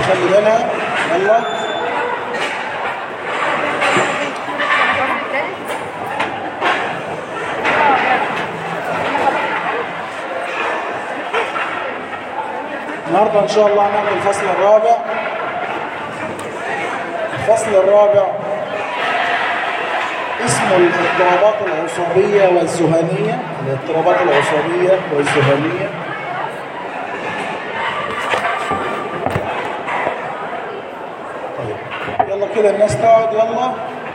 تخلي بالها يلا النهارده ان شاء الله هنعمل الفصل الرابع الفصل الرابع اسمه الاضطرابات العصبيه والذهنيه الاضطرابات العصبيه والذهنيه طيب يلا كده الناس تقعد يلا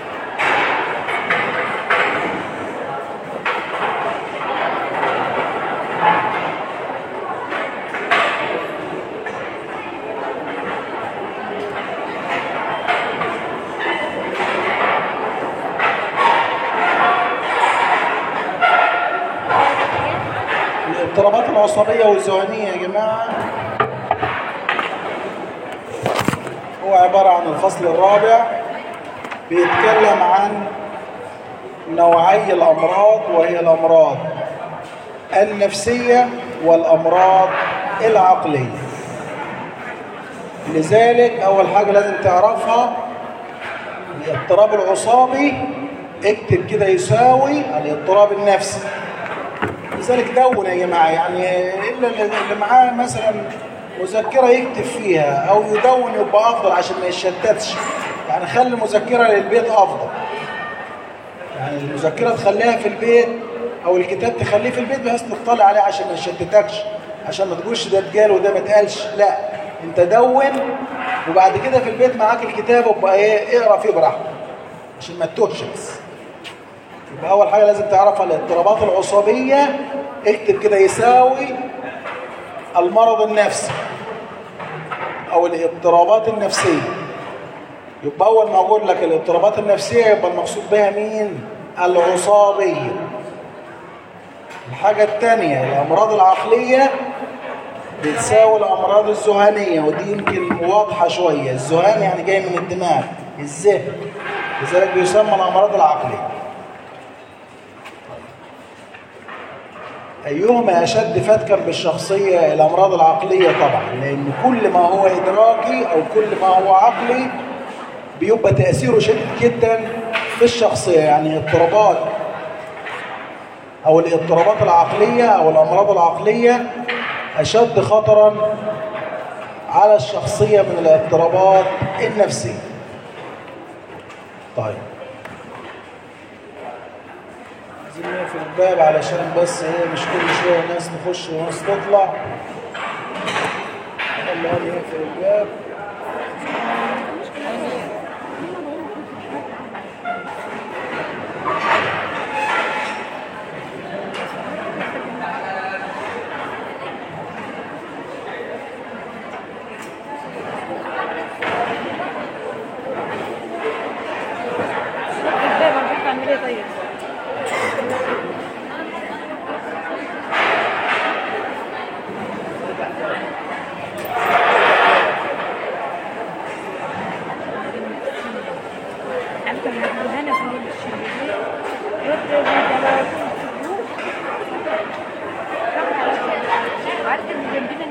الاضطرابات العصبية والذهنية يا جماعة هو عبارة عن الفصل الرابع بيتكلم عن نوعي الأمراض وهي الأمراض النفسية والأمراض العقلية لذلك أول حاجة لازم تعرفها الاضطراب العصابي اكتب كده يساوي الاضطراب النفسي لذلك دون يا جماعه يعني الا اللي معاه مثلا مذكره يكتب فيها او يدون يبقى افضل عشان ما يشتتش يعني خلي المذكره للبيت افضل يعني المذكره تخليها في البيت او الكتاب تخليه في البيت بحيث تطلع عليه عشان ما يشتتكش عشان ما تقولش ده اتقال وده ما اتقالش لا انت دون وبعد كده في البيت معاك الكتاب وبقى ايه اقرا فيه براحتك عشان ما تتوهش بس يبقى أول حاجة لازم تعرفها الاضطرابات العصبية اكتب كده يساوي المرض النفسي أو الاضطرابات النفسية يبقى أول ما أقول لك الاضطرابات النفسية يبقى المقصود بها مين؟ العصابية الحاجة الثانية الأمراض العقلية بتساوي الأمراض الذهنية ودي يمكن واضحة شوية الذهان يعني جاي من الدماغ الذهن لذلك بيسمى الأمراض العقلية أيهما أشد فتكا بالشخصية الأمراض العقلية طبعا لأن كل ما هو إدراكي أو كل ما هو عقلي بيبقى تأثيره شديد جدا في الشخصية يعني اضطرابات أو الاضطرابات العقلية أو الأمراض العقلية أشد خطرا على الشخصية من الاضطرابات النفسية طيب عايزين نقفل الباب علشان بس ايه مش كل شويه ناس تخش وناس تطلع يلا هادي نقفل الباب الباب هنروح تعمل ايه طيب؟ أنت من الهنا في الشيء رد ما عارف ان جنبنا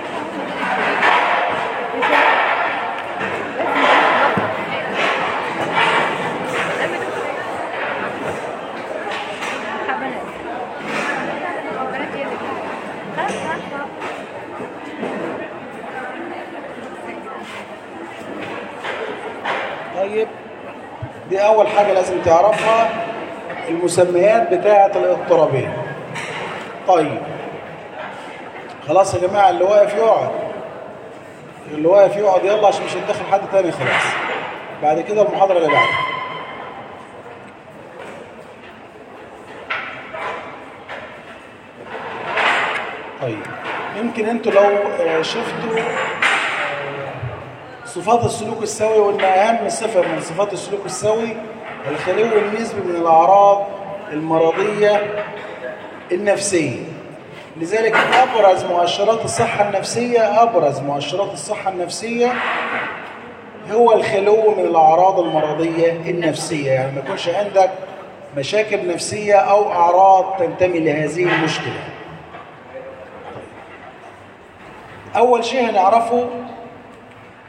طيب دي أول حاجة لازم تعرفها المسميات بتاعة الاضطرابين طيب خلاص يا جماعة اللي واقف يقعد اللي واقف يقعد يلا عشان مش هندخل حد تاني خلاص بعد كده المحاضرة اللي بعدها طيب يمكن انتوا لو آه، شفتوا صفات السلوك السوي قلنا اهم صفه من صفات السلوك السوي الخلو النسبي من الاعراض المرضيه النفسيه لذلك ابرز مؤشرات الصحه النفسيه ابرز مؤشرات الصحه النفسيه هو الخلو من الاعراض المرضيه النفسيه يعني ما يكونش عندك مشاكل نفسيه او اعراض تنتمي لهذه المشكله اول شيء هنعرفه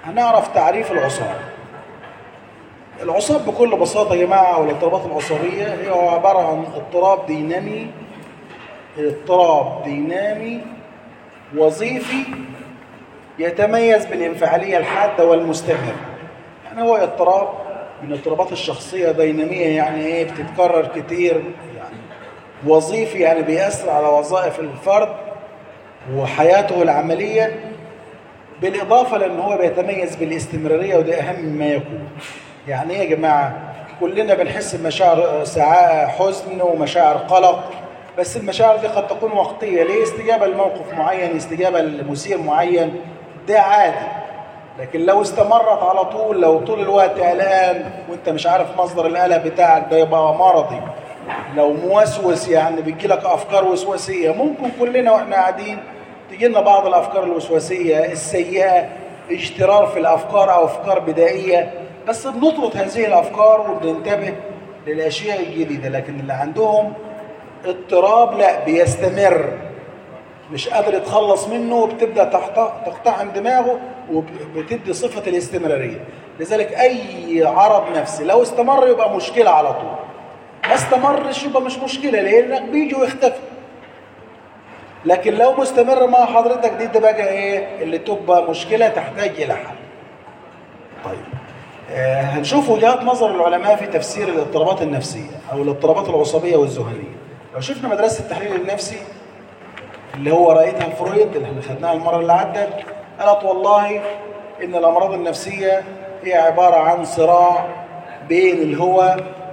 هنعرف تعريف العصاب العصاب بكل بساطة يا جماعة أو الاضطرابات العصبية هي عبارة عن اضطراب دينامي اضطراب دينامي وظيفي يتميز بالانفعالية الحادة والمستمرة يعني هو اضطراب من اضطرابات الشخصية دينامية يعني ايه بتتكرر كتير يعني وظيفي يعني بيأثر على وظائف الفرد وحياته العملية بالإضافة لأن هو بيتميز بالاستمرارية وده أهم ما يكون يعني إيه يا جماعة كلنا بنحس بمشاعر سعاء حزن ومشاعر قلق بس المشاعر دي قد تكون وقتية ليه استجابة لموقف معين استجابة لمثير معين ده عادي لكن لو استمرت على طول لو طول الوقت قلقان وانت مش عارف مصدر القلق بتاعك ده يبقى مرضي لو موسوس يعني بيجي لك افكار وسواسيه ممكن كلنا واحنا قاعدين تجي لنا بعض الافكار الوسواسيه السيئه اجترار في الافكار او افكار بدائيه بس بنطرد هذه الافكار وبننتبه للاشياء الجديده لكن اللي عندهم اضطراب لا بيستمر مش قادر يتخلص منه وبتبدا تقتحم دماغه وبتدي صفه الاستمراريه لذلك اي عرض نفسي لو استمر يبقى مشكله على طول ما استمرش يبقى مش مشكله لانك بيجي ويختفي لكن لو مستمر مع حضرتك دي ده بقى ايه اللي تبقى مشكله تحتاج الى حل طيب آه هنشوف وجهات نظر العلماء في تفسير الاضطرابات النفسيه او الاضطرابات العصبيه والذهنيه لو شفنا مدرسه التحليل النفسي اللي هو رأيتها فرويد اللي احنا خدناها المره اللي عدت قالت والله ان الامراض النفسيه هي عباره عن صراع بين الهوى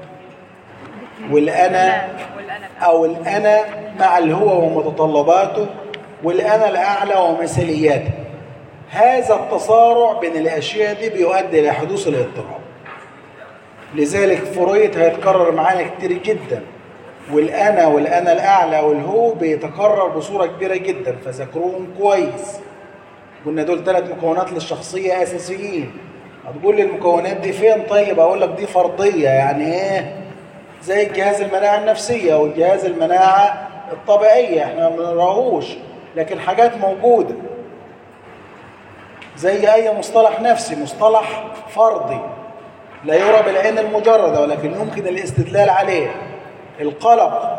والأنا أو الأنا مع الهوى ومتطلباته والأنا الأعلى ومثالياته هذا التصارع بين الأشياء دي بيؤدي إلى حدوث الاضطراب لذلك فرويد هيتكرر معانا كتير جدا والأنا والأنا الأعلى والهو بيتكرر بصورة كبيرة جدا فذاكروهم كويس قلنا دول ثلاث مكونات للشخصية أساسيين هتقول لي المكونات دي فين طيب أقول لك دي فرضية يعني إيه زي جهاز المناعة النفسية وجهاز المناعة الطبيعية احنا ما بنراهوش لكن حاجات موجودة زي أي مصطلح نفسي مصطلح فرضي لا يرى بالعين المجردة ولكن يمكن الاستدلال عليه القلق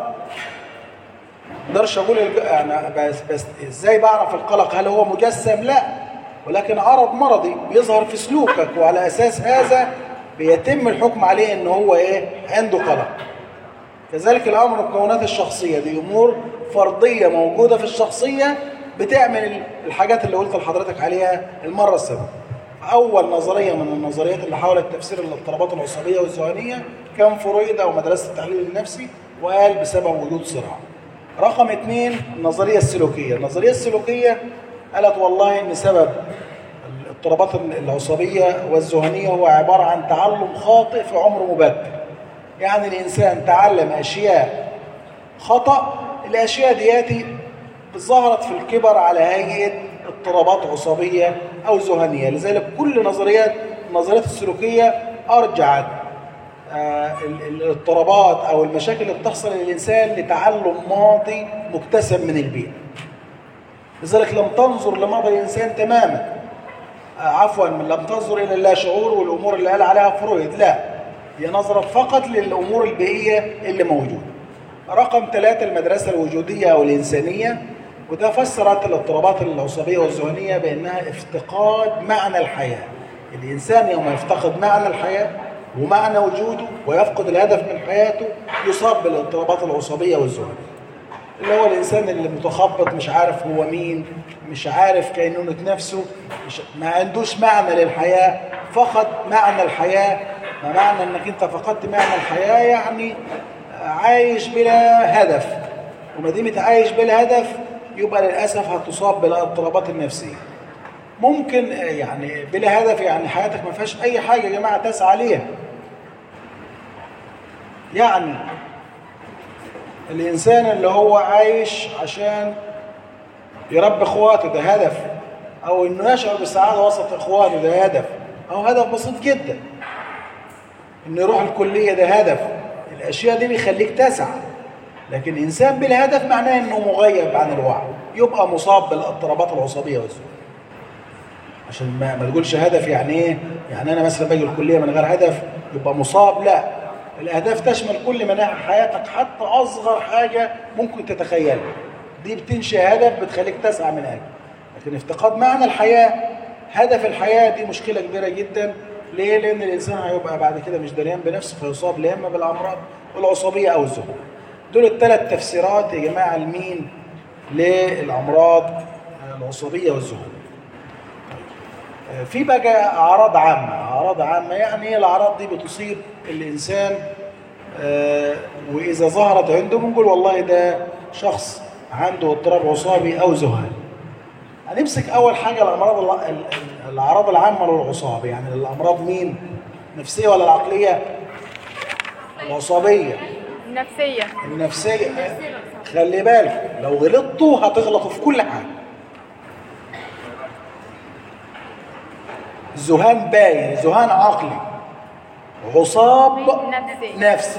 اقدرش اقول الج... انا بس بس ازاي بعرف القلق هل هو مجسم لا ولكن عرض مرضي بيظهر في سلوكك وعلى اساس هذا بيتم الحكم عليه ان هو ايه عنده قلق كذلك الامر المكونات الشخصيه دي امور فرديه موجوده في الشخصيه بتعمل الحاجات اللي قلت لحضرتك عليها المره السابقه اول نظريه من النظريات اللي حاولت تفسير الاضطرابات العصبيه والذهنيه كان فرويد او مدرسه التحليل النفسي وقال بسبب وجود صراع رقم اثنين النظريه السلوكيه النظريه السلوكيه قالت والله ان سبب الاضطرابات العصبية والذهنية هو عبارة عن تعلم خاطئ في عمر مبكر يعني الإنسان تعلم أشياء خطأ الأشياء دياتي ظهرت في الكبر على هيئة اضطرابات عصبية أو ذهنية لذلك كل نظريات النظريات السلوكية أرجعت آه الاضطرابات أو المشاكل اللي بتحصل للإنسان لتعلم ماضي مكتسب من البيئة لذلك لم تنظر لماضي الإنسان تماما عفوا لم تنظر الى اللاشعور والامور اللي قال عليها فرويد لا هي نظرت فقط للامور البيئيه اللي موجوده رقم ثلاثة المدرسة الوجودية أو الإنسانية وده فسرت الاضطرابات العصبية والذهنية بأنها افتقاد معنى الحياة الإنسان يوم يفتقد معنى الحياة ومعنى وجوده ويفقد الهدف من حياته يصاب بالاضطرابات العصبية والذهنية اللي هو الانسان اللي متخبط مش عارف هو مين مش عارف كينونة نفسه مش ما عندوش معنى للحياة فقد معنى الحياة ما معنى انك انت فقدت معنى الحياة يعني عايش بلا هدف وما ديمت عايش بلا هدف يبقى للأسف هتصاب بالاضطرابات النفسية ممكن يعني بلا هدف يعني حياتك ما فيهاش أي حاجة يا جماعة تسعى ليها يعني الإنسان اللي هو عايش عشان يربي إخواته ده هدف أو إنه يشعر بالسعادة وسط إخواته ده هدف أو هدف بسيط جدا إنه يروح الكلية ده هدف الأشياء دي بيخليك تسعى لكن إنسان بلا هدف معناه إنه مغيب عن الوعي يبقى مصاب بالاضطرابات العصبية والذهنية عشان ما, ما تقولش هدف يعني ايه يعني انا مثلا باجي الكليه من غير هدف يبقى مصاب لا الاهداف تشمل كل مناحي حياتك حتى اصغر حاجه ممكن تتخيلها دي بتنشئ هدف بتخليك تسعى من اجل لكن افتقاد معنى الحياه هدف الحياه دي مشكله كبيره جدا ليه لان الانسان هيبقى بعد كده مش دريان بنفسه فيصاب لا اما بالامراض العصبيه او الذهول دول الثلاث تفسيرات يا جماعه لمين للامراض العصبيه والذهول في بقى اعراض عامه اعراض عامه يعني ايه الاعراض دي بتصيب الانسان آه، واذا ظهرت عنده بنقول والله ده شخص عنده اضطراب عصابي او ذهان هنمسك اول حاجه الامراض الع- ال- ال- الاعراض العامه للعصاب يعني الامراض مين نفسيه ولا العقليه العصبيه نفسية النفسيه خلي بالك لو غلطتوا هتغلطوا في كل حاجه الذهان باين ذهان عقلي عصاب نفسي نفسي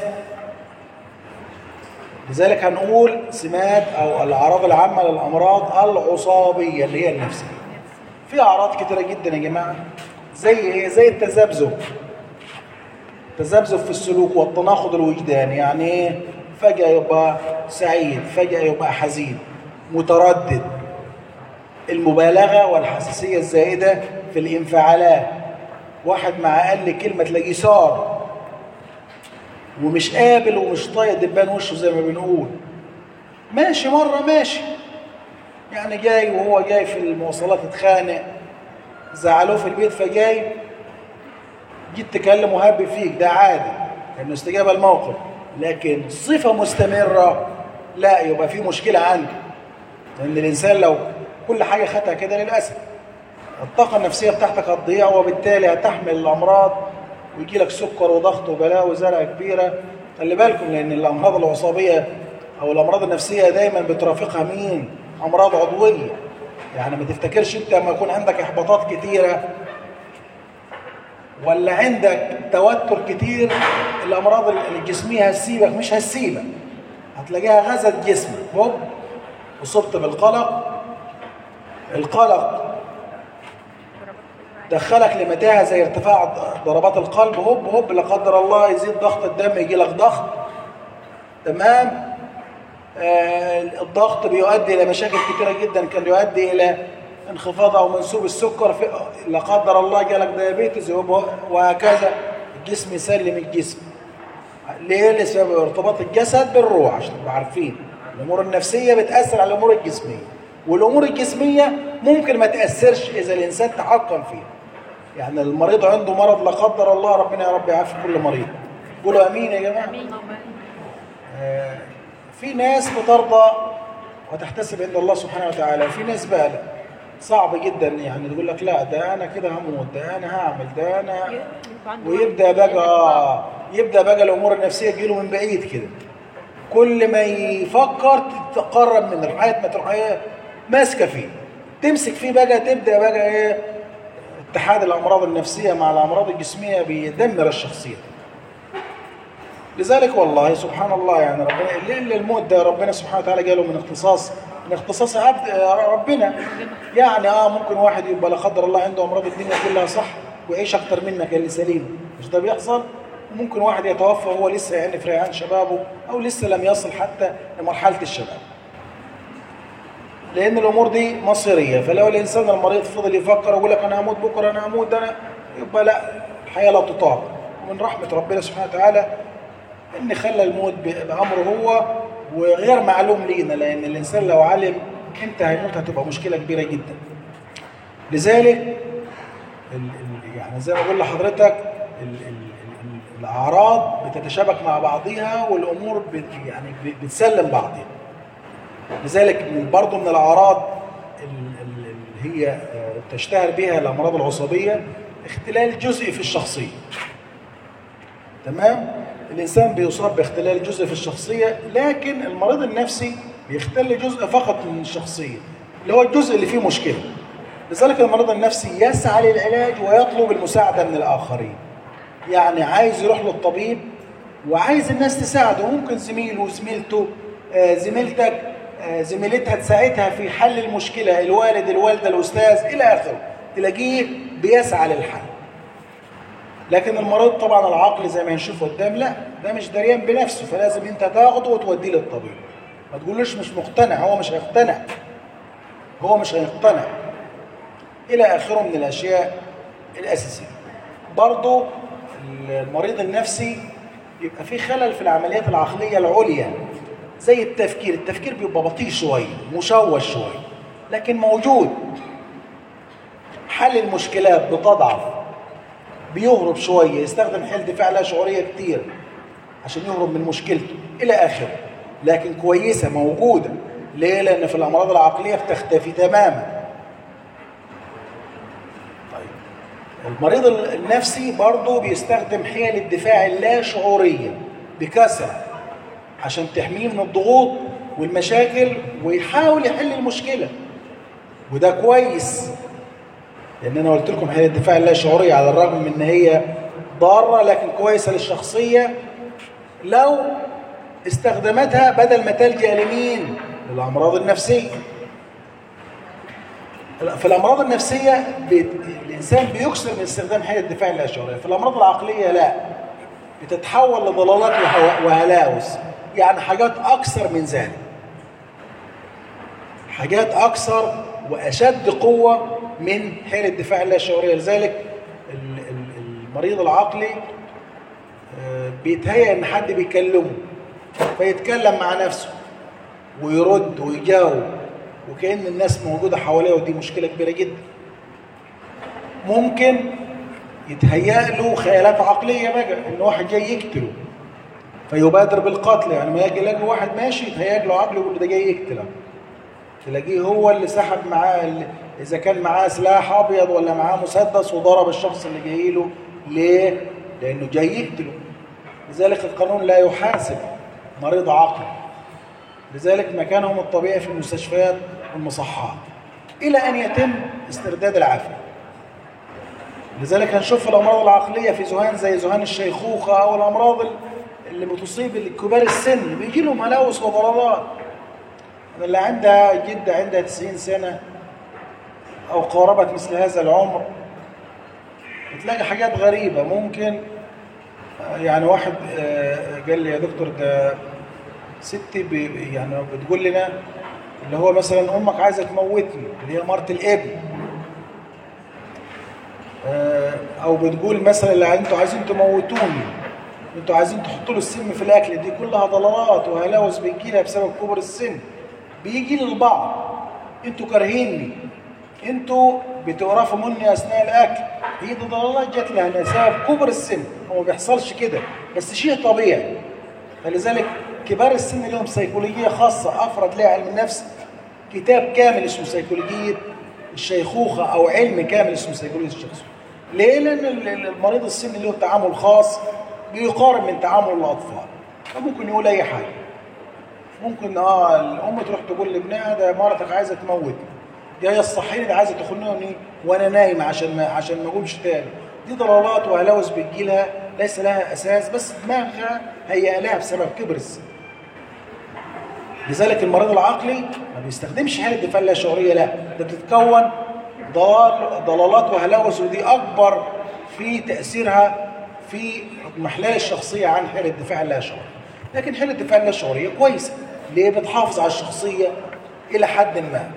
لذلك هنقول سمات او الاعراض العامه للامراض العصابيه اللي هي النفسيه في اعراض كتيره جدا يا جماعه زي ايه زي التذبذب تذبذب في السلوك والتناقض الوجداني يعني ايه فجاه يبقى سعيد فجاه يبقى حزين متردد المبالغه والحساسيه الزائده في الانفعالات واحد مع اقل كلمه تلاقيه صار ومش قابل ومش طايق دبان وشه زي ما بنقول ماشي مرة ماشي يعني جاي وهو جاي في المواصلات اتخانق زعلوه في البيت فجاي جيت تكلم وهب فيك ده عادي لانه استجابه الموقف لكن صفه مستمره لا يبقى في مشكله عندك لان الانسان لو كل حاجه خدها كده للاسف الطاقه النفسيه بتاعتك هتضيع وبالتالي هتحمل الامراض ويجي لك سكر وضغط وبلاء وزرع كبيره خلي بالكم لان الامراض العصبيه او الامراض النفسيه دايما بترافقها مين امراض عضويه يعني ما تفتكرش انت لما يكون عندك احباطات كتيره ولا عندك توتر كتير الامراض الجسميه هتسيبك مش هتسيبك هتلاقيها غزت جسمك هوب اصبت بالقلق القلق دخلك لمتاهه زي ارتفاع ضربات القلب هوب هوب لا قدر الله يزيد ضغط الدم يجي لك ضغط تمام آه الضغط بيؤدي الى مشاكل كثيره جدا كان يؤدي الى انخفاض او منسوب السكر في لا قدر الله جالك ديابيتس وهكذا الجسم يسلم الجسم ليه لسبب ارتباط الجسد بالروح عشان تبقوا عارفين الامور النفسيه بتاثر على الامور الجسميه والامور الجسميه ممكن ما تاثرش اذا الانسان تحكم فيها يعني المريض عنده مرض لا قدر الله ربنا يا رب يعافي كل مريض قولوا امين يا جماعه آه في ناس بترضى وتحتسب عند الله سبحانه وتعالى في ناس بقى لا صعب جدا يعني تقول لك لا ده انا كده هموت ده انا هعمل ده انا ويبدا بقى يبدا بقى الامور النفسيه تجيله من بعيد كده كل ما يفكر تقرب من لغايه ما تروح ايه ماسكه فيه تمسك فيه بقى تبدا بقى ايه اتحاد الامراض النفسيه مع الامراض الجسميه بيدمر الشخصيه لذلك والله سبحان الله يعني ربنا اللي الموت ده ربنا سبحانه وتعالى قاله من اختصاص من اختصاص عبد ربنا يعني اه ممكن واحد يبقى لا قدر الله عنده امراض الدنيا كلها صح ويعيش اكتر منك اللي سليم مش ده بيحصل ممكن واحد يتوفى وهو لسه يعني في ريعان شبابه او لسه لم يصل حتى لمرحله الشباب لان الامور دي مصيريه فلو الانسان المريض فضل يفكر ويقول لك انا هموت بكره انا هموت ده انا يبقى لا الحياه لا تطاق ومن رحمه ربنا سبحانه وتعالى ان خلى الموت بامره هو وغير معلوم لينا لان الانسان لو علم امتى هيموت هتبقى مشكله كبيره جدا لذلك ال ال يعني زي ما بقول لحضرتك ال ال الاعراض بتتشابك مع بعضها والامور بت يعني بتسلم بعضها لذلك من برضه من الاعراض اللي هي تشتهر بها الامراض العصبيه اختلال جزئي في الشخصيه تمام الانسان بيصاب باختلال جزء في الشخصيه لكن المريض النفسي بيختل جزء فقط من الشخصيه اللي هو الجزء اللي فيه مشكله لذلك المريض النفسي يسعى للعلاج ويطلب المساعده من الاخرين يعني عايز يروح للطبيب وعايز الناس تساعده ممكن زميله وزميلته آه زميلتك آه زميلتها تساعدها في حل المشكله الوالد الوالده الاستاذ الى اخره تلاقيه بيسعى للحل لكن المريض طبعا العقل زي ما هنشوف قدام لا ده مش دريان بنفسه فلازم انت تاخده وتوديه للطبيب ما تقولوش مش مقتنع هو مش هيقتنع هو مش هيقتنع الى اخره من الاشياء الاساسيه برضه المريض النفسي يبقى في خلل في العمليات العقليه العليا زي التفكير التفكير بيبقى بطيء شويه مشوش شويه لكن موجود حل المشكلات بتضعف بيهرب شويه يستخدم حل دفاع لا شعوريه كتير عشان يهرب من مشكلته الى اخره لكن كويسه موجوده ليه لان في الامراض العقليه بتختفي تماما طيب المريض النفسي برضه بيستخدم حيل الدفاع اللا شعوريه بكثره عشان تحميه من الضغوط والمشاكل ويحاول يحل المشكله وده كويس لان انا قلت لكم حيل الدفاع اللا شعوريه على الرغم من ان هي ضاره لكن كويسه للشخصيه لو استخدمتها بدل ما تلجا لمين؟ للامراض النفسيه. في الامراض النفسيه بي... الانسان بيكسر من استخدام حيل الدفاع اللا شعوريه، في الامراض العقليه لا. بتتحول لضلالات وهو... وهلاوس، يعني حاجات اكثر من ذلك. حاجات اكثر واشد قوه من حيل الدفاع اللا شعوريه، لذلك المريض العقلي بيتهيأ ان حد بيكلمه فيتكلم مع نفسه ويرد ويجاوب وكأن الناس موجودة حواليه ودي مشكلة كبيرة جدا ممكن يتهيأ له خيالات عقلية بقى إن واحد جاي يقتله فيبادر بالقتل يعني ما يجي يلاقي واحد ماشي يتهيأ له عقله يقول ده جاي يقتله تلاقيه هو اللي سحب معاه اللي إذا كان معاه سلاح أبيض ولا معاه مسدس وضرب الشخص اللي جاي له ليه؟ لأنه جاي يقتله لذلك القانون لا يحاسب مريض عقل لذلك مكانهم الطبيعي في المستشفيات والمصحات إلى أن يتم استرداد العافية لذلك هنشوف في الأمراض العقلية في ذهان زي ذهان الشيخوخة أو الأمراض اللي بتصيب الكبار السن بيجي لهم هلاوس وضلالات أنا اللي عندها جدة عندها 90 سنة أو قاربت مثل هذا العمر بتلاقي حاجات غريبة ممكن يعني واحد قال لي يا دكتور ده ستي بي يعني بتقول لنا اللي هو مثلا امك عايزه تموتني اللي هي مرت الابن او بتقول مثلا اللي انتوا عايزين تموتوني انتوا عايزين تحطوا له السم في الاكل دي كلها ضلالات وهلاوس بيجي لها بسبب كبر السن بيجي للبعض انتوا كارهيني انتوا بتقرفوا مني اثناء الاكل هي دي ضلالات جات لها بسبب كبر السن هو ما بيحصلش كده بس شيء طبيعي فلذلك كبار السن لهم سيكولوجيه خاصه افرد لها علم النفس كتاب كامل اسمه سيكولوجيه الشيخوخه او علم كامل اسمه سيكولوجيه الشخص ليه؟ لان المريض السن له تعامل خاص بيقارب من تعامل الاطفال فممكن يقول اي حاجه ممكن اه الام تروح تقول لابنها ده مرتك عايزه تموتني جايه الصحيني ده عايزه تخنقني وانا نايم عشان ما عشان ما اقومش تاني دي ضلالات وهلاوس بتجي لها ليس لها اساس بس دماغها هيئ لها بسبب كبر السن لذلك المريض العقلي ما بيستخدمش حاله الدفاع اللا شعوريه لا ده بتتكون ضلال ضلالات وهلاوس ودي اكبر في تاثيرها في محلال الشخصيه عن حاله الدفاع اللا شعوري لكن حاله الدفاع اللا شعوريه كويسه ليه بتحافظ على الشخصيه الى حد ما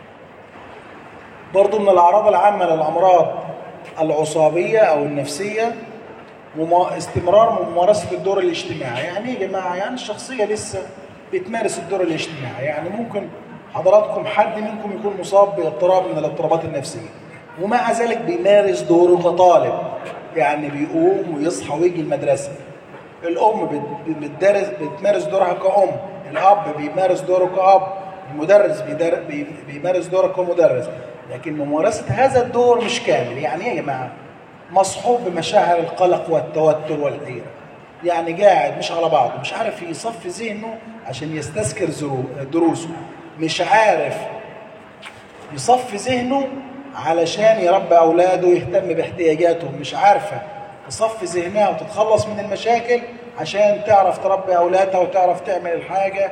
برضو من الاعراض العامه للامراض العصابيه او النفسيه استمرار ممارسه الدور الاجتماعي يعني ايه يا جماعه يعني الشخصيه لسه بتمارس الدور الاجتماعي يعني ممكن حضراتكم حد منكم يكون مصاب باضطراب من الاضطرابات النفسيه ومع ذلك بيمارس دوره كطالب يعني بيقوم ويصحى ويجي المدرسه الام بتدرس بتمارس دورها كأم الاب بيمارس دوره كأب المدرس بيدر... بيمارس دوره كمدرس لكن ممارسه هذا الدور مش كامل يعني ايه يا جماعه مصحوب بمشاعر القلق والتوتر والحيره يعني قاعد مش على بعضه مش عارف يصفي ذهنه عشان يستذكر دروسه مش عارف يصفي ذهنه علشان يربي اولاده ويهتم باحتياجاتهم مش عارفه تصفي ذهنها وتتخلص من المشاكل عشان تعرف تربي اولادها وتعرف تعمل الحاجه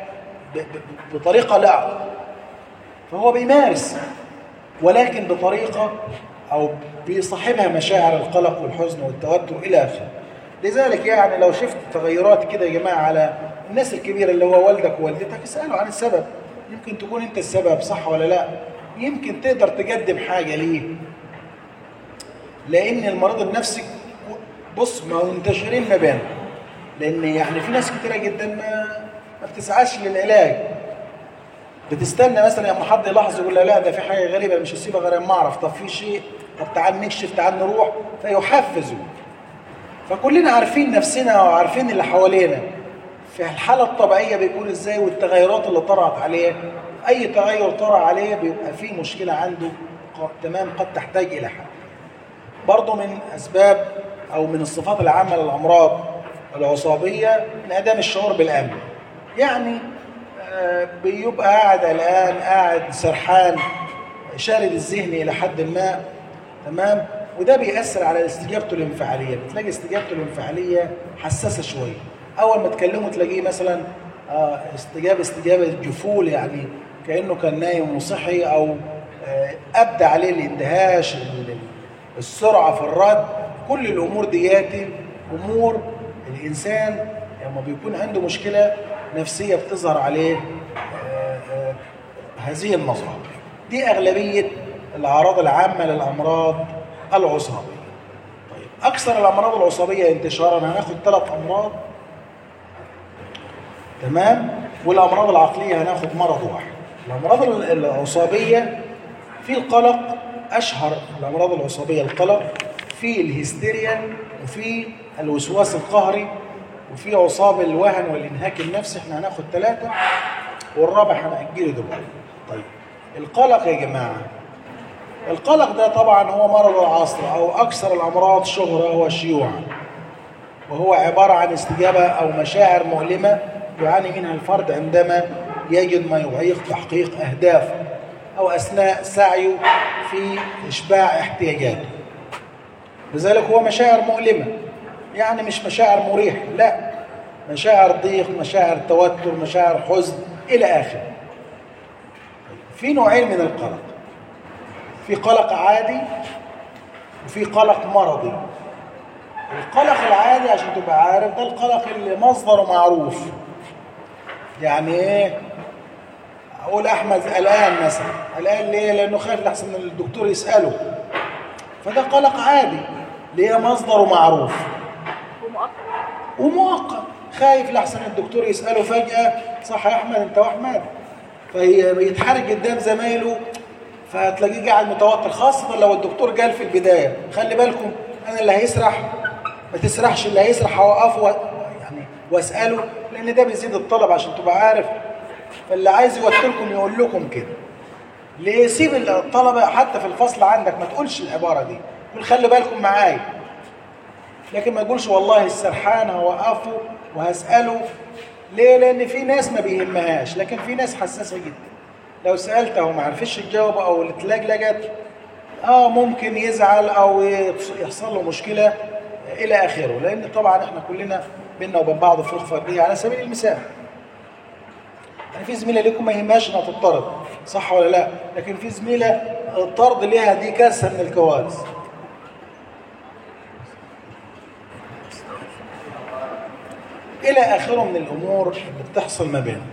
بطريقه لا فهو بيمارس ولكن بطريقه او بيصاحبها مشاعر القلق والحزن والتوتر الى اخره لذلك يعني لو شفت تغيرات كده يا جماعه على الناس الكبيره اللي هو والدك ووالدتك اسالوا عن السبب يمكن تكون انت السبب صح ولا لا يمكن تقدر تقدم حاجه ليه لان المرض النفسي بص ما هو منتشرين ما بينهم لان يعني في ناس كتيره جدا ما ما بتسعاش للعلاج بتستنى مثلا لما حد يلاحظ يقول لا لا ده في حاجه غريبه مش هسيبها غير اما اعرف طب في شيء طب تعال نكشف تعال نروح فيحفزوا فكلنا عارفين نفسنا وعارفين اللي حوالينا في الحالة الطبيعية بيكون ازاي والتغيرات اللي طرأت عليه اي تغير طرأ عليه بيبقى فيه مشكلة عنده ق- تمام قد تحتاج الى حل برضه من اسباب او من الصفات العامة للامراض العصابية انعدام الشعور بالامن يعني آه، بيبقى قاعد قلقان قاعد سرحان شارد الذهن الى حد ما تمام وده بيأثر على استجابته الانفعاليه بتلاقي استجابته الانفعاليه حساسه شويه اول ما تكلمه تلاقيه مثلا آه، استجابه استجابه جفول يعني كانه كان نايم وصحي او آه، ابدى عليه الاندهاش ال- السرعه في الرد كل الامور دياتي امور الانسان لما بيكون عنده مشكله نفسيه بتظهر عليه آه، آه، هذه المظاهر دي أغلبية الأعراض العامة للأمراض العصابية طيب أكثر الأمراض العصابية انتشارا هناخد ثلاث أمراض تمام والأمراض العقلية هناخد مرض واحد الأمراض ال- العصابية في القلق أشهر الأمراض العصابية القلق في الهستيريا وفي الوسواس القهري وفي عصاب الوهن والإنهاك النفسي احنا هناخد ثلاثة والرابع هنأجله دلوقتي طيب القلق يا جماعة القلق ده طبعا هو مرض العصر أو أكثر الأمراض شهرة وشيوعا وهو عبارة عن استجابة أو مشاعر مؤلمة يعاني منها الفرد عندما يجد ما يعيق تحقيق أهدافه أو أثناء سعيه في إشباع احتياجاته لذلك هو مشاعر مؤلمة يعني مش مشاعر مريحة لا مشاعر ضيق مشاعر توتر مشاعر حزن إلى آخره في نوعين من القلق في قلق عادي وفي قلق مرضي القلق العادي عشان تبقى عارف ده القلق اللي مصدره معروف يعني ايه اقول احمد قلقان مثلا قلقان ليه لانه خايف لحسن الدكتور يساله فده قلق عادي ليه مصدره معروف ومؤقت خايف لحسن الدكتور يساله فجاه صح يا احمد انت واحمد فيتحرك قدام زمايله فتلاقيه قاعد متوتر خاصة لو الدكتور قال في البداية خلي بالكم أنا اللي هيسرح ما تسرحش اللي هيسرح هوقفه و... يعني واسأله لأن ده بيزيد الطلب عشان تبقى عارف فاللي عايز يوتركم يقول لكم كده ليه سيب الطلبة حتى في الفصل عندك ما تقولش العبارة دي قول خلي بالكم معايا لكن ما يقولش والله السرحان هوقفه وهسأله ليه؟ لأن في ناس ما بيهمهاش لكن في ناس حساسة جدا لو سألته وما عرفش تجاوب أو اتلجلجت اه ممكن يزعل أو يحصل له مشكلة إلى آخره لأن طبعا احنا كلنا بينا وبين بعض فروق فردية على سبيل المثال يعني في زميلة ليكم ما يهمهاش انها تطرد صح ولا لا لكن في زميلة الطرد ليها دي كارثة من الكوارث إلى آخره من الأمور اللي بتحصل ما بينهم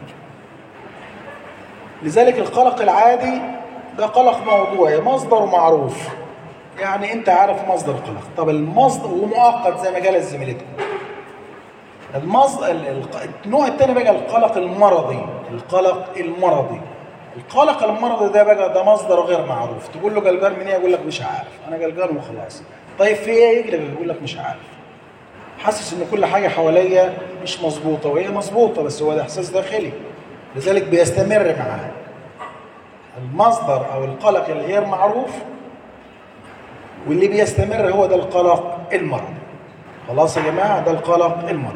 لذلك القلق العادي ده قلق موضوعي مصدره معروف يعني انت عارف مصدر القلق طب المصدر ومؤقت زي ما قال زميلتكم المصدر النوع الثاني بقى القلق المرضي القلق المرضي القلق المرضي ده بقى ده مصدر غير معروف تقول له قلقان من ايه يقول لك مش عارف انا قلقان وخلاص طيب في ايه يقلق يقول لك مش عارف حاسس ان كل حاجه حواليا مش مظبوطه وهي مظبوطه بس هو ده احساس داخلي لذلك بيستمر معاه المصدر او القلق الغير معروف واللي بيستمر هو ده القلق المرضي خلاص يا جماعه ده القلق المرضي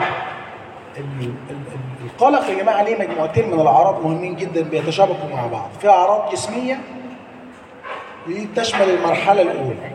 القلق يا جماعه ليه مجموعتين من الاعراض مهمين جدا بيتشابكوا مع بعض في اعراض جسميه دي تشمل المرحله الاولى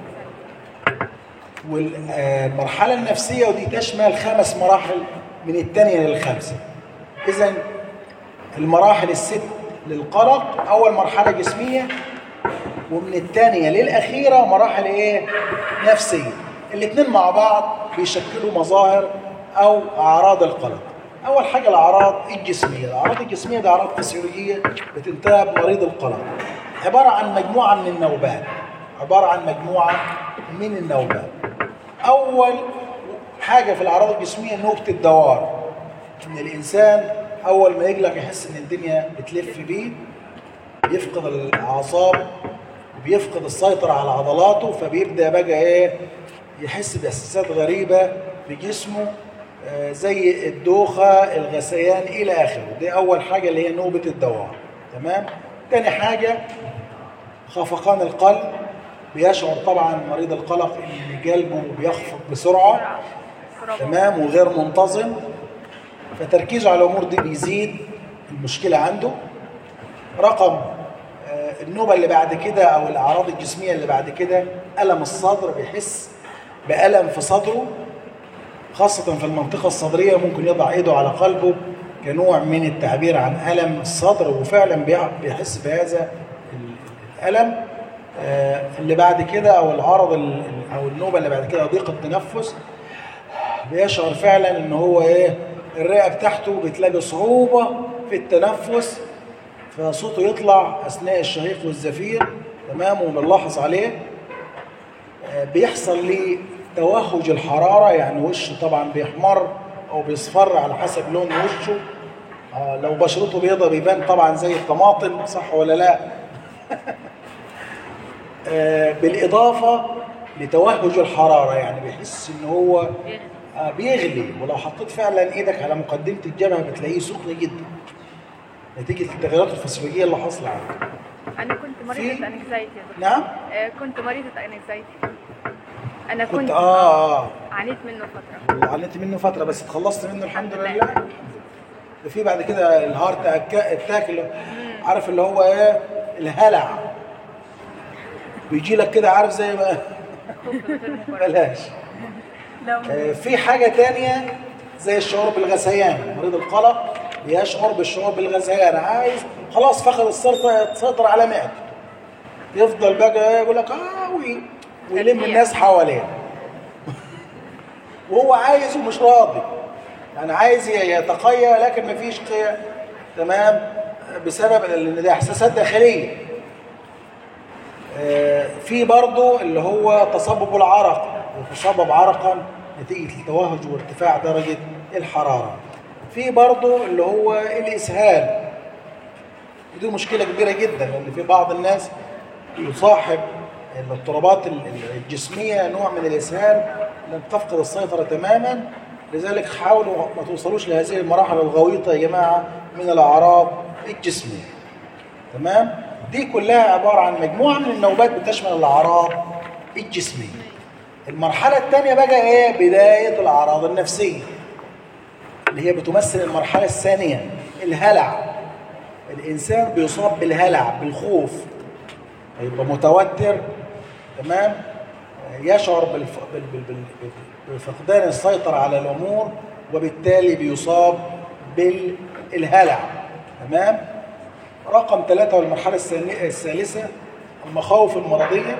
والمرحله النفسيه ودي تشمل خمس مراحل من الثانيه للخامسه اذا المراحل الست للقلق اول مرحله جسميه ومن الثانيه للاخيره مراحل ايه نفسيه الاثنين مع بعض بيشكلوا مظاهر او اعراض القلق اول حاجه الاعراض الجسميه الاعراض الجسميه دي اعراض فسيولوجيه بتنتاب مريض القلق عباره عن مجموعه من النوبات عباره عن مجموعه من النوبات اول حاجه في الاعراض الجسميه نوبه الدوار ان الانسان اول ما يقلق يحس ان الدنيا بتلف بيه بيفقد الاعصاب بيفقد السيطره على عضلاته فبيبدا بقى ايه يحس باحساسات غريبه في جسمه آه، زي الدوخه الغثيان الى اخره دي اول حاجه اللي هي نوبه الدوار تمام تاني حاجه خفقان القلب بيشعر طبعا مريض القلق ان قلبه بيخفق بسرعه تمام وغير منتظم فتركيزه على الامور دي بيزيد المشكله عنده رقم آه، النوبه اللي بعد كده او الاعراض الجسميه اللي بعد كده الم الصدر بيحس بالم في صدره خاصه في المنطقه الصدريه ممكن يضع ايده على قلبه كنوع من التعبير عن الم الصدر وفعلا بيع- بيحس بهذا الالم آه، اللي بعد كده او العرض ال- او النوبه اللي بعد كده ضيق التنفس بيشعر فعلا ان هو ايه الرئه بتاعته بتلاقي صعوبه في التنفس فصوته يطلع اثناء الشهيق والزفير تمام وبنلاحظ عليه آه، بيحصل ليه توهج الحراره يعني وشه طبعا بيحمر او بيصفر على حسب لون وشه آه، لو بشرته بيضة بيبان طبعا زي الطماطم صح ولا لا آه، بالاضافه لتوهج الحراره يعني بيحس ان هو آه، بيغلي ولو حطيت فعلا ايدك على مقدمه الجبهه بتلاقيه سخن جدا نتيجه التغيرات الفسيولوجيه اللي حاصله عنده انا كنت في- مريضه انكزايتي يا دكتور نعم آه، كنت مريضه انكزايتي انا كنت كنت اه اه عانيت منه فتره وعانيت منه فتره بس اتخلصت منه الحمد الحمد لله ده في بعد كده الهارت اتاك اللي عارف اللي هو ايه الهلع بيجي لك كده عارف زي ما خوف غير مبرر بلاش لو آه، في حاجة تانية زي الشعور بالغثيان مريض القلق بيشعر بالشعور بالغثيان عايز خلاص فقد السيطرة السيطرة على معدته يفضل بقى يقول لك اه وي- ويلم تنمية. الناس حواليه وهو عايز ومش راضي يعني عايز يتقيا لكن مفيش قيا تمام بسبب ان ده احساسات داخليه آه، في برضه اللي هو تصبب العرق يتصبب عرقا نتيجة التوهج وارتفاع درجة الحرارة في برضه اللي هو الإسهال ودي مشكلة كبيرة جدا لأن في بعض الناس يصاحب الاضطرابات ال- ال- الجسمية نوع من الإسهال لم تفقد السيطرة تماما لذلك حاولوا ما توصلوش لهذه المراحل الغويطة يا جماعة من الأعراض الجسمية تمام دي كلها عبارة عن مجموعة من النوبات بتشمل الأعراض الجسمية المرحلة الثانية بقى ايه بداية الأعراض النفسية اللي هي بتمثل المرحلة الثانية الهلع الإنسان بيصاب بالهلع بالخوف يبقى متوتر تمام يشعر بالف... بال... بال... بال... بفقدان السيطرة على الأمور وبالتالي بيصاب بالهلع تمام رقم ثلاثة والمرحلة الثانية- الثالثة المخاوف المرضية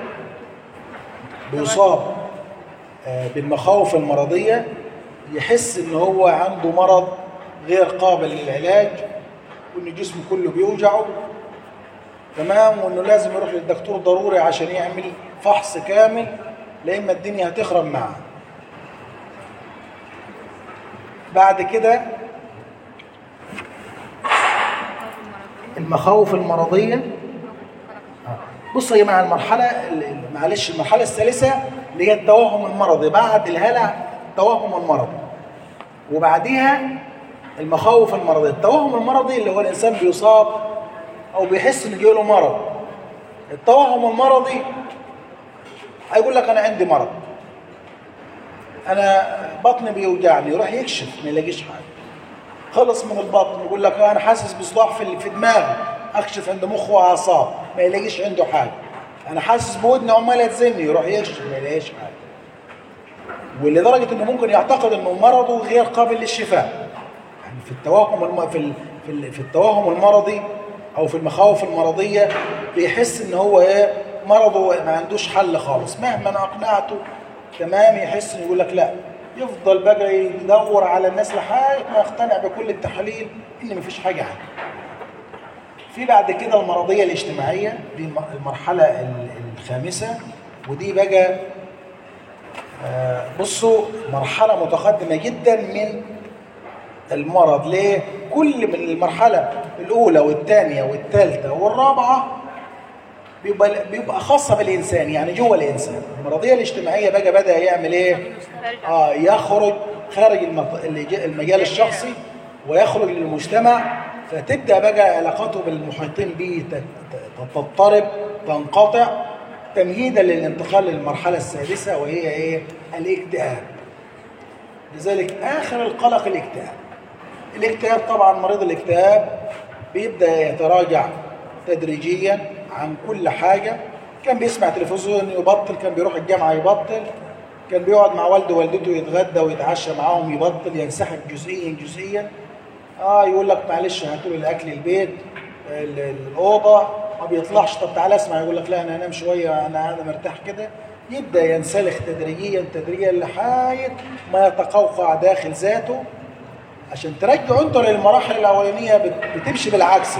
بيصاب آه، بالمخاوف المرضية يحس ان هو عنده مرض غير قابل للعلاج وان جسمه كله بيوجعه تمام وانه لازم يروح للدكتور ضروري عشان يعمل فحص كامل لإما الدنيا هتخرب معاه بعد كده المخاوف المرضية آه. بصوا يا جماعة المرحلة ال- ال- معلش المرحلة الثالثة اللي هي التوهم المرضي بعد الهلع التوهم المرضي وبعديها المخاوف المرضية التوهم المرضي اللي هو الإنسان بيصاب أو بيحس إن جاله مرض التوهم المرضي هيقول لك أنا عندي مرض أنا بطني بيوجعني يروح يكشف ما يلاقيش حاجة خلص من البطن يقول لك انا حاسس بصداع في في دماغي اكشف عند مخ واعصاب ما يلاقيش عنده حاجه انا حاسس بودني عماله تزني يروح يكشف ما يلاقيش حاجه ولدرجه انه ممكن يعتقد انه مرضه غير قابل للشفاء يعني في التوهم الم... في ال... في, ال... في التوهم المرضي او في المخاوف المرضيه بيحس ان هو ايه مرضه ما عندوش حل خالص مهما اقنعته تمام يحس انه يقول لك لا يفضل بقى يدور على الناس لحد ما يقتنع بكل التحاليل ان مفيش حاجه عنده في بعد كده المرضيه الاجتماعيه دي الم- المرحله ال- الخامسه ودي بقى آه، بصوا مرحله متقدمه جدا من المرض ليه كل من المرحله الاولى والثانيه والثالثه والرابعه بيبقى بيبقى خاصه بالانسان يعني جوه الانسان المرضيه الاجتماعيه بقى بدا يعمل ايه اه يخرج خارج المط- اللي- المجال الشخصي ويخرج للمجتمع فتبدا بقى علاقاته بالمحيطين به ت- ت- تضطرب تنقطع تمهيدا للانتقال للمرحله السادسه وهي ايه الاكتئاب لذلك اخر القلق الاكتئاب الاكتئاب طبعا مريض الاكتئاب بيبدا يتراجع تدريجيا عن كل حاجه كان بيسمع تلفزيون يبطل كان بيروح الجامعه يبطل كان بيقعد مع والده ووالدته يتغدى ويتعشى معاهم يبطل ينسحب جزئيا جزئيا اه يقول لك معلش هاتوا لي الاكل البيت ال- ال- الاوضه ما بيطلعش طب تعالى اسمع يقول لك لا انا هنام شويه انا انا مرتاح كده يبدا ينسلخ تدريجيا تدريجيا لحد ما يتقوقع داخل ذاته عشان ترجعوا انتوا للمراحل الاولانيه بت- بتمشي بالعكس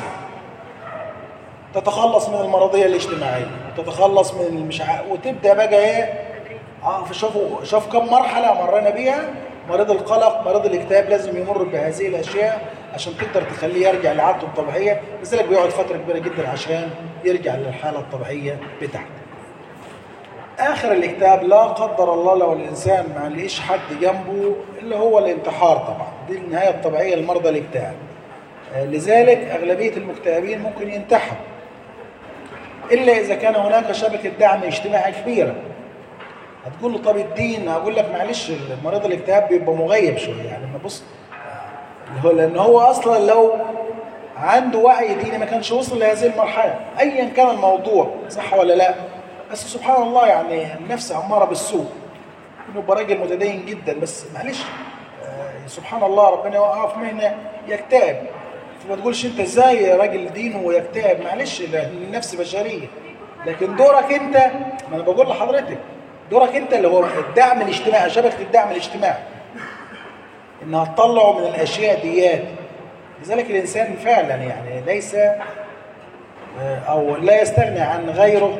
تتخلص من المرضيه الاجتماعيه وتتخلص من المش ع- وتبدا بقى ايه اه فشوفوا شوف كم مرحله مرينا بيها مريض القلق مريض الاكتئاب لازم يمر بهذه الاشياء عشان تقدر تخليه يرجع لعادته الطبيعيه لذلك بيقعد فتره كبيره جدا عشان يرجع للحاله الطبيعيه بتاعته اخر الاكتئاب لا قدر الله لو الانسان ما لقيش حد جنبه اللي هو الانتحار طبعا دي النهايه الطبيعيه لمرضى الاكتئاب آه، لذلك اغلبيه المكتئبين ممكن ينتحر الا اذا كان هناك شبكه دعم اجتماعي كبيره هتقول له طب الدين هقول لك معلش مريض الاكتئاب بيبقى مغيب شويه يعني ما بص اللي هو لان هو اصلا لو عنده وعي ديني ما كانش وصل لهذه المرحله ايا كان الموضوع صح ولا لا بس سبحان الله يعني النفس اماره بالسوء انه يبقى راجل متدين جدا بس معلش آه، سبحان الله ربنا يوقعه في مهنه يكتئب فما تقولش انت ازاي راجل دين ويكتئب معلش لأن النفس بشريه لكن دورك انت ما انا بقول لحضرتك دورك انت اللي هو الدعم الاجتماعي شبكه الدعم الاجتماعي انها تطلعه من الاشياء ديات لذلك الانسان فعلا يعني ليس آه، او لا يستغني عن غيره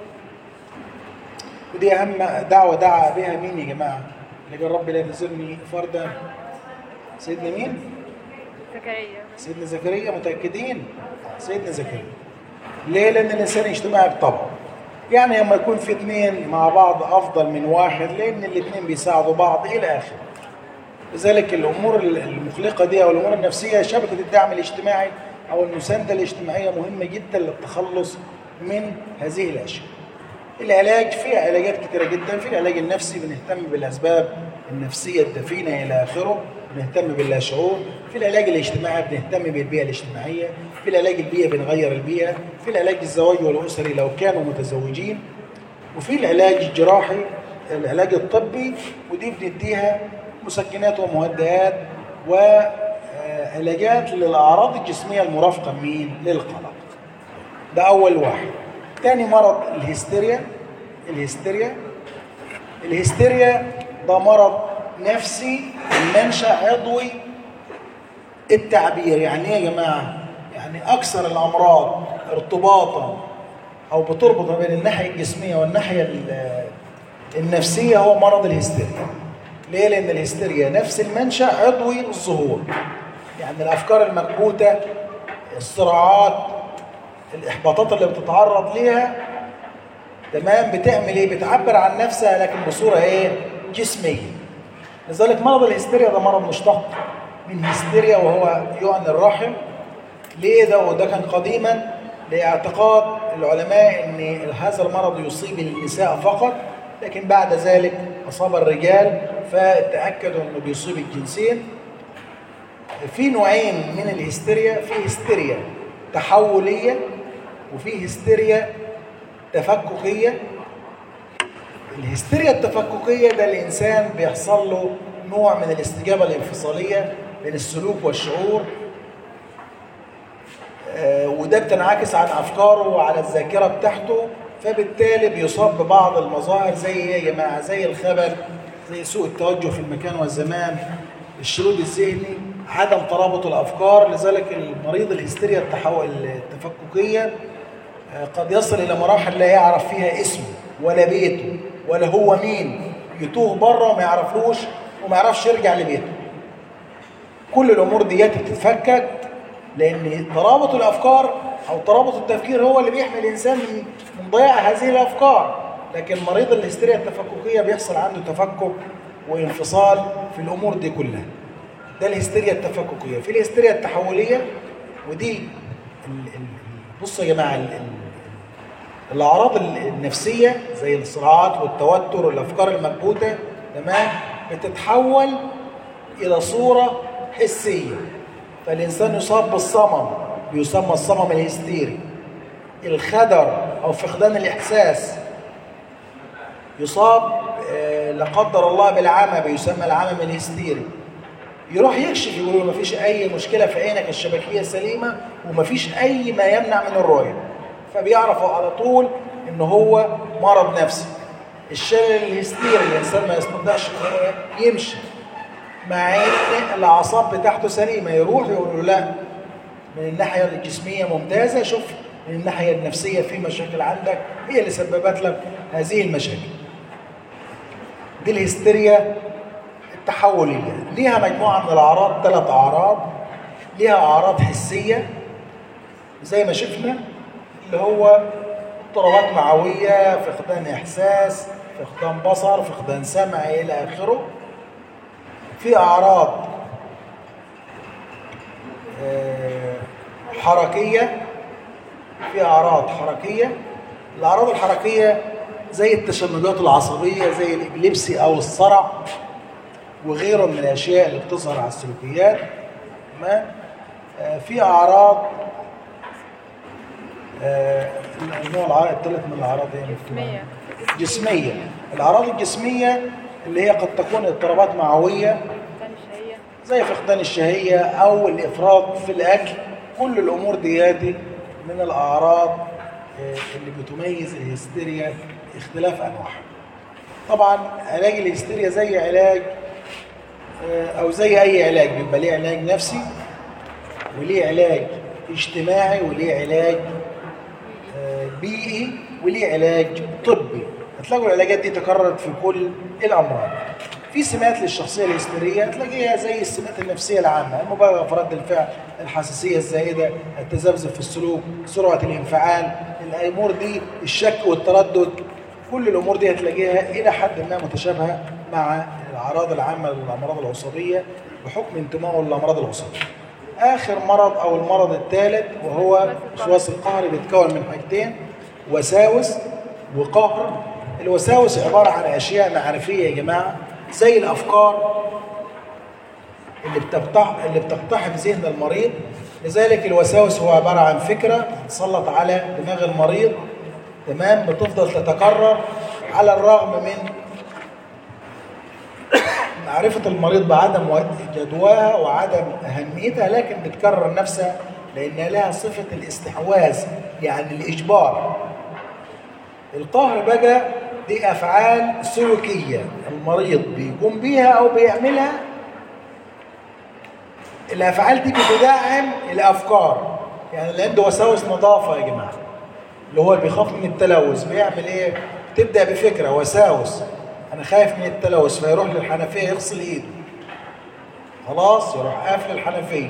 ودي اهم دعوه دعا بها مين يا جماعه اللي قال رب لا تزرني فردا سيدنا مين زكريا سيدنا زكريا متاكدين سيدنا زكريا ليه لان الانسان اجتماعي بطبعه يعني لما يكون في اثنين مع بعض افضل من واحد لان الاثنين بيساعدوا بعض الى اخره لذلك الامور المخلقه دي او الامور النفسيه شبكه الدعم الاجتماعي او المسانده الاجتماعيه مهمه جدا للتخلص من هذه الاشياء. العلاج في علاجات كثيره جدا في العلاج النفسي بنهتم بالاسباب النفسيه الدفينه الى اخره بنهتم باللاشعور في العلاج الاجتماعي بنهتم بالبيئه الاجتماعيه في العلاج البيئي بنغير البيئه في العلاج الزواجي والاسري لو كانوا متزوجين وفي العلاج الجراحي العلاج الطبي ودي بنديها مسكنات ومهدئات وعلاجات للاعراض الجسميه المرافقه مين للقلق ده اول واحد تاني مرض الهستيريا الهستيريا الهستيريا ده مرض نفسي المنشأ عضوي التعبير يعني ايه يا جماعه يعني اكثر الامراض ارتباطا او بتربط ما بين الناحيه الجسميه والناحيه ال- النفسيه هو مرض الهستيريا ليه لان الهستيريا نفس المنشا عضوي الظهور يعني الافكار المكبوته الصراعات الاحباطات اللي بتتعرض ليها تمام بتعمل ايه بتعبر عن نفسها لكن بصوره ايه جسميه لذلك مرض الهستيريا ده مرض مشتق من هستيريا وهو يعنى الرحم ليه ده وده كان قديما لاعتقاد العلماء ان هذا المرض يصيب النساء فقط لكن بعد ذلك اصاب الرجال فتاكدوا انه بيصيب الجنسين في نوعين من الهستيريا في هستيريا تحوليه وفي هستيريا تفككيه الهستيريا التفككيه ده الانسان بيحصل له نوع من الاستجابه الانفصاليه بين السلوك والشعور آه، وده بتنعكس عن افكاره وعلى الذاكره بتاعته فبالتالي بيصاب ببعض المظاهر زي ايه يا جماعه زي الخبل زي سوء التوجه في المكان والزمان الشرود الذهني عدم ترابط الافكار لذلك المريض الهستيريا التحول التفككيه آه، قد يصل الى مراحل لا يعرف فيها اسمه ولا بيته ولا هو مين يتوه بره وما يعرفلوش وما يعرفش يرجع لبيته كل الامور ديات بتتفكك لان ترابط الافكار او ترابط التفكير هو اللي بيحمي الانسان من من ضياع هذه الافكار لكن مريض الهستيريا التفككيه بيحصل عنده تفكك وانفصال في الامور دي كلها ده الهستيريا التفككيه في الهستيريا التحوليه ودي ال- ال- بصوا يا جماعه ال- ال- الاعراض ال- النفسيه زي الصراعات والتوتر والافكار المكبوته تمام بتتحول الى صوره حسيه فالانسان يصاب بالصمم بيسمى الصمم الهستيري الخدر او فقدان الاحساس يصاب آه، لا قدر الله بالعمى بيسمى العمى الهستيري يروح يكشف يقول له مفيش اي مشكله في عينك الشبكيه سليمه ومفيش اي ما يمنع من الرؤيه فبيعرفوا على طول ان هو مرض نفسي الشلل الهستيري الانسان ما يستطيعش ان هو يمشي مع ان الاعصاب بتاعته سليمه يروح يقول له لا من الناحيه الجسميه ممتازه شوف من الناحيه النفسيه في مشاكل عندك هي اللي سببت لك هذه المشاكل دي الهستيريا التحوليه ليها مجموعه من الاعراض ثلاث اعراض ليها اعراض حسيه زي ما شفنا اللي هو اضطرابات معويه فقدان احساس فقدان بصر فقدان سمع الى اخره في اعراض آه، حركيه في اعراض حركيه الاعراض الحركيه زي التشنجات العصبيه زي الابليبسي او الصرع وغيره من الاشياء اللي بتظهر على السلوكيات تمام آه، في اعراض آه، النوع الع- الثالث من الاعراض ايه مكتوبة؟ جسمية. جسميه الاعراض الجسميه اللي هي قد تكون اضطرابات معويه فقدان الشهية زي فقدان الشهية أو الإفراط في الأكل كل الأمور دي دي من الأعراض آه، اللي بتميز الهستيريا اختلاف أنواعها طبعا علاج الهستيريا زي علاج آه، أو زي أي علاج بيبقى ليه علاج نفسي وليه علاج اجتماعي وليه علاج آه، بيئي وليه علاج طبي هتلاقوا العلاجات دي تكررت في كل الامراض في سمات للشخصيه الهستيريه تلاقيها زي السمات النفسيه العامه المبالغه في رد الفعل الحساسيه الزائده التذبذب في السلوك سرعه الانفعال الامور دي الشك والتردد كل الامور دي هتلاقيها الى حد ما متشابهه مع الاعراض العامه للامراض العصبيه بحكم انتمائه للامراض العصبيه اخر مرض او المرض الثالث وهو الوسواس القهري بيتكون من حاجتين وساوس وقهر الوساوس عباره عن اشياء معرفيه يا جماعه زي الافكار اللي بتقتح اللي بتقتحم ذهن المريض لذلك الوساوس هو عباره عن فكره تسلط على دماغ المريض تمام بتفضل تتكرر على الرغم من معرفة المريض بعدم جدواها وعدم أهميتها لكن بتكرر نفسها لأنها لها صفة الاستحواذ يعني الإجبار القهر بقى دي أفعال سلوكية المريض بيقوم بيها أو بيعملها الأفعال دي بتدعم الأفكار يعني اللي عنده وساوس نظافة يا جماعة اللي هو بيخاف من التلوث بيعمل إيه؟ تبدأ بفكرة وساوس انا خايف من التلوث فيروح للحنفيه يغسل ايده خلاص يروح قافل الحنفيه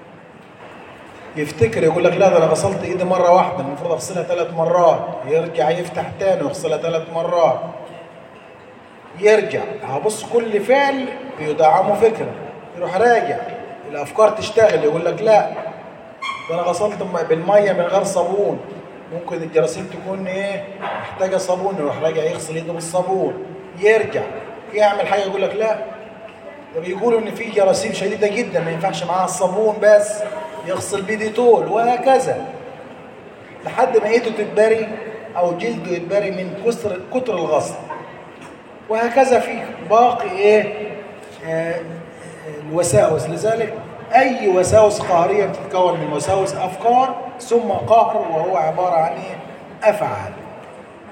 يفتكر يقول لك لا ده انا غسلت ايدي مره واحده المفروض اغسلها ثلاث مرات يرجع يفتح تاني ويغسلها ثلاث مرات يرجع هبص كل فعل بيدعمه فكره يروح راجع الافكار تشتغل يقول لك لا ده انا غسلت بالميه من غير صابون ممكن الجراثيم تكون ايه محتاجه صابون يروح راجع يغسل ايده بالصابون يرجع يعمل حاجه يقول لك لا ده بيقولوا ان في جراثيم شديده جدا ما ينفعش معاها الصابون بس يغسل بيه ديتول وهكذا لحد ما ايده تتبري او جلده يتبري من كثر كتر الغسل وهكذا في باقي ايه آه الوساوس لذلك اي وساوس قهريه بتتكون من وساوس افكار ثم قهر وهو عباره عن ايه افعال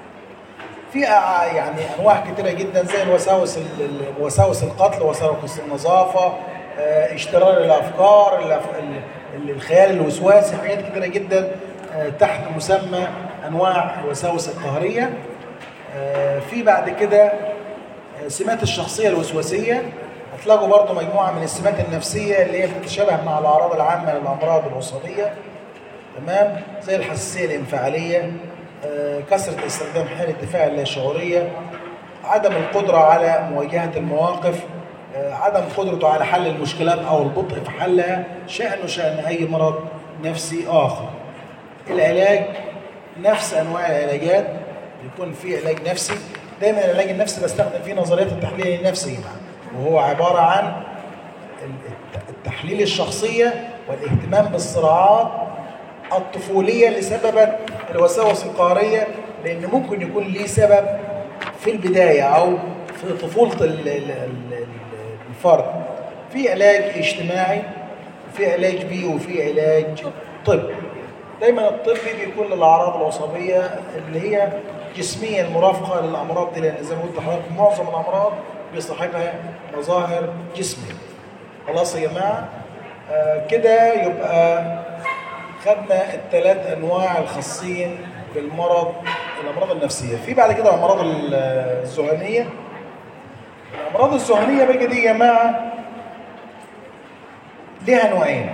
في أع- يعني انواع كتيره جدا زي الوساوس ال- ال- وساوس القتل وساوس النظافه آه، اشترار الافكار الأف- ال- ال- الخيال الوسواسي حاجات كتيره جدا آه، تحت مسمى انواع الوساوس القهريه آه، في بعد كده آه، سمات الشخصيه الوسواسيه هتلاقوا برضو مجموعه من السمات النفسيه اللي هي بتتشابه مع الاعراض العامه للامراض الوسطيه تمام زي الحساسيه الانفعاليه آه، كثره استخدام حاله الدفاع اللاشعوريه عدم القدره على مواجهه المواقف آه، عدم قدرته على حل المشكلات او البطء في حلها شانه شان اي مرض نفسي اخر العلاج نفس انواع العلاجات بيكون في علاج نفسي دايما العلاج النفسي بستخدم فيه نظريات التحليل النفسي يا جماعه وهو عباره عن الت- التحليل الشخصيه والاهتمام بالصراعات الطفوليه اللي سببت الوساوس القهريه لان ممكن يكون ليه سبب في البدايه او في طفوله ال- ال- ال- ال- الفرد في علاج اجتماعي وفي علاج بيئي وفي علاج طبي دايما الطبي بيكون للاعراض العصبيه اللي هي جسميا مرافقه للامراض دي لان زي ما قلت لحضرتك معظم الامراض بيصاحبها مظاهر جسميه خلاص يا جماعه آه كده يبقى خدنا الثلاث انواع الخاصين بالمرض الامراض النفسيه في بعد كده الامراض ال- الذهنيه الامراض الذهنيه بقى دي يا جماعه ليها نوعين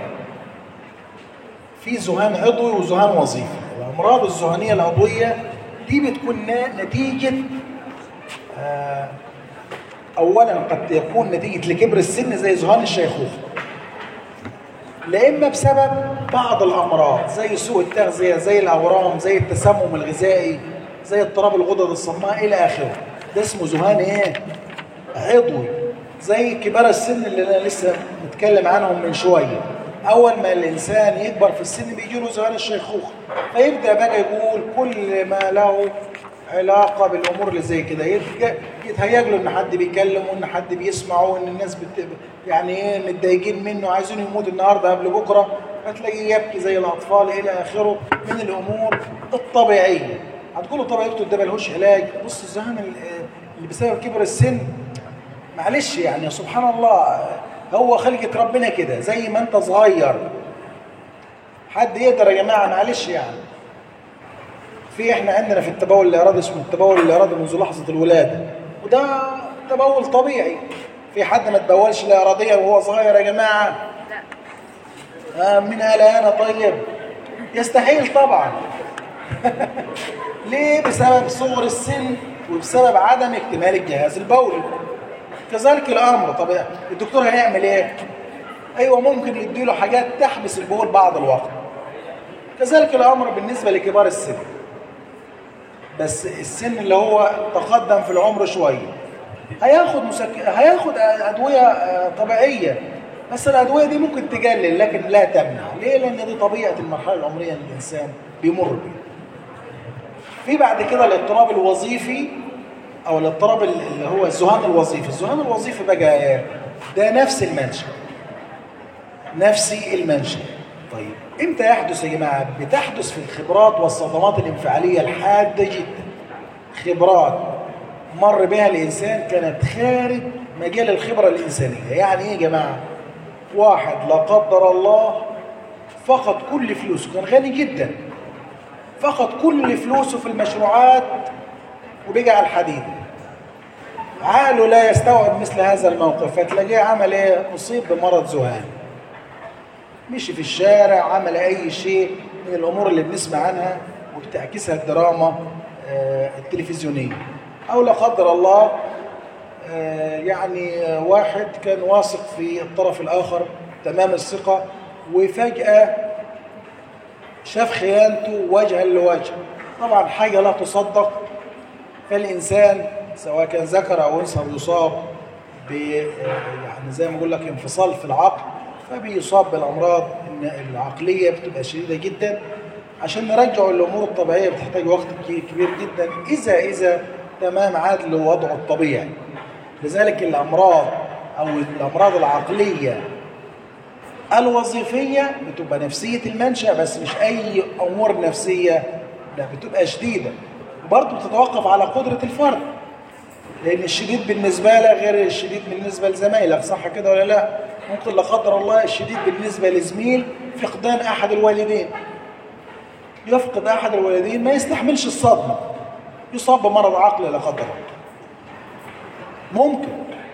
في ذهان عضوي وذهان وظيفي الامراض الذهنيه العضويه دي بتكون نا- نتيجه آه، اولا قد يكون نتيجه لكبر السن زي ذهان الشيخوخه لا اما بسبب بعض الامراض زي سوء التغذيه زي الاورام زي التسمم الغذائي زي اضطراب الغدد الصماء الى اخره ده اسمه ذهان ايه عضوي زي كبار السن اللي انا لسه متكلم عنهم من شويه اول ما الانسان يكبر في السن بيجي له ذهان الشيخوخه فيبدا بقى يقول كل ما له علاقه بالامور اللي زي كده يتج- يتهيأ له ان حد بيكلمه وان حد بيسمعه وان الناس بت... يعني ايه متضايقين منه عايزين يموت النهارده قبل بكره فتلاقيه يبكي زي الاطفال الى اخره من الامور الطبيعيه هتقولوا طبيعته ده ملهوش علاج بص الذهان ال- اللي بسبب كبر السن معلش يعني سبحان الله هو خلقة ربنا كده زي ما انت صغير حد يقدر يا جماعه معلش يعني في احنا عندنا في التبول الارادي اسمه التبول الارادي منذ لحظه الولاده وده تبول طبيعي في حد ما تبولش لا اراديا وهو صغير يا جماعه آه من قال انا طيب يستحيل طبعا ليه بسبب صغر السن وبسبب عدم اكتمال الجهاز البولي كذلك الامر طب الدكتور هيعمل ايه ايوه ممكن يديله حاجات تحبس البول بعض الوقت كذلك الامر بالنسبه لكبار السن بس السن اللي هو تقدم في العمر شويه هياخد مسك... هياخد ادويه آه، طبيعيه بس الادويه دي ممكن تقلل لكن لا تمنع ليه لان دي طبيعه المرحله العمريه اللي الانسان بيمر بيها في بعد كده الاضطراب الوظيفي او الاضطراب اللي هو الذهان الوظيفي الذهان الوظيفي بقى ايه ده نفس المنشأ نفسي المنشأ طيب امتى يحدث يا جماعه بتحدث في الخبرات والصدمات الانفعاليه الحاده جدا خبرات مر بها الانسان كانت خارج مجال الخبره الانسانيه يعني ايه يا جماعه واحد لا قدر الله فقد كل فلوسه كان غني جدا فقد كل فلوسه في المشروعات وبقى على الحديد عقله لا يستوعب مثل هذا الموقف فتلاقيه عمل ايه اصيب بمرض ذهان مشي في الشارع عمل اي شيء من الامور اللي بنسمع عنها وبتعكسها الدراما آه، التلفزيونيه او لا قدر الله آه، يعني آه، واحد كان واثق في الطرف الاخر تمام الثقه وفجاه شاف خيانته وجها لوجه طبعا حاجه لا تصدق فالانسان سواء كان ذكر او انثى بيصاب ب يعني زي ما بقول لك انفصال في العقل فبيصاب بالامراض العقليه بتبقى شديده جدا عشان نرجعه للامور الطبيعيه بتحتاج وقت كي- كبير جدا اذا اذا تمام عاد لوضعه الطبيعي لذلك الامراض او الامراض العقليه الوظيفيه بتبقى نفسيه المنشا بس مش اي امور نفسيه لا بتبقى شديده برضه بتتوقف على قدرة الفرد لأن الشديد بالنسبة لك غير الشديد بالنسبة لزمايلك صح كده ولا لا؟ ممكن لا قدر الله الشديد بالنسبة لزميل فقدان أحد الوالدين يفقد أحد الوالدين ما يستحملش الصدمة يصاب بمرض عقلي لا قدر الله ممكن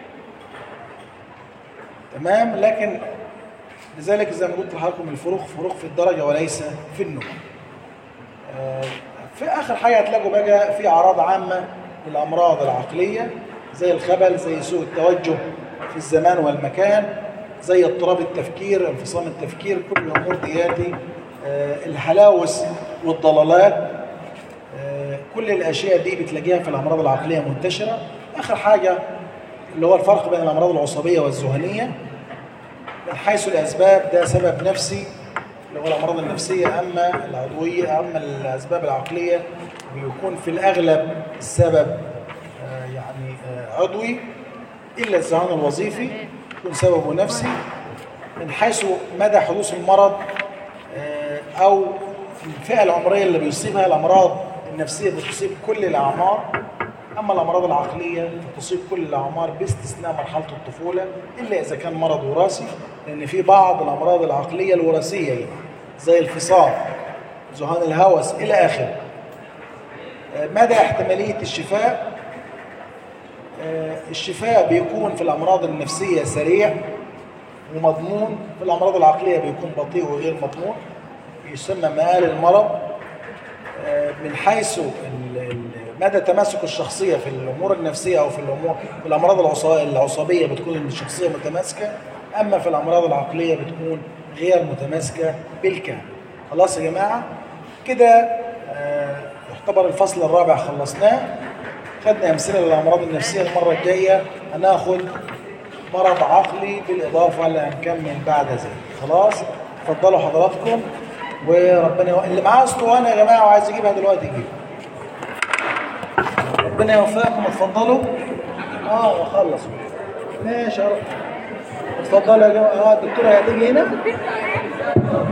تمام لكن لذلك زي ما قلت لحضراتكم الفروق فروق في الدرجة وليس في النوع آه، في آخر حاجة هتلاقوا بقى في أعراض عامة للأمراض العقلية زي الخبل زي سوء التوجه في الزمان والمكان زي اضطراب التفكير انفصام التفكير كل الأمور دياتي آه، الهلاوس والضلالات آه، كل الأشياء دي بتلاقيها في الأمراض العقلية منتشرة آخر حاجة اللي هو الفرق بين الأمراض العصبية والذهنية من حيث الأسباب ده سبب نفسي اللي هو الأمراض النفسية أما العضوية أما الأسباب العقلية بيكون في الأغلب السبب آه، يعني آه، عضوي إلا الذهان الوظيفي يكون سببه نفسي من حيث مدى حدوث المرض آه، أو الفئة العمرية اللي بيصيبها الأمراض النفسية بتصيب كل الأعمار أما الأمراض العقلية فتصيب كل الأعمار باستثناء مرحلة الطفولة إلا إذا كان مرض وراثي لأن في بعض الأمراض العقلية الوراثية زي الفصام ذهان الهوس إلى آخره آه، مدى احتمالية الشفاء آه، الشفاء بيكون في الأمراض النفسية سريع ومضمون في الأمراض العقلية بيكون بطيء وغير مضمون يسمى مآل المرض آه، من حيث ال- ال- مدى تماسك الشخصية في الأمور النفسية أو في الأمور في الأمراض العصا- العصبية بتكون الشخصية متماسكة أما في الأمراض العقلية بتكون غير متماسكة بالكامل خلاص يا جماعة كده آه، يعتبر الفصل الرابع خلصناه خدنا أمثلة للأمراض النفسية المرة الجاية هناخد مرض عقلي بالإضافة اللي هنكمل بعد ذلك خلاص اتفضلوا حضراتكم وربنا يو... اللي معاه اسطوانة يا جماعة وعايز يجيبها دلوقتي يجيب ربنا يوفقكم اتفضلوا اه خلص ماشي يا رب اتفضلوا يا جماعة اه الدكتورة هتيجي هنا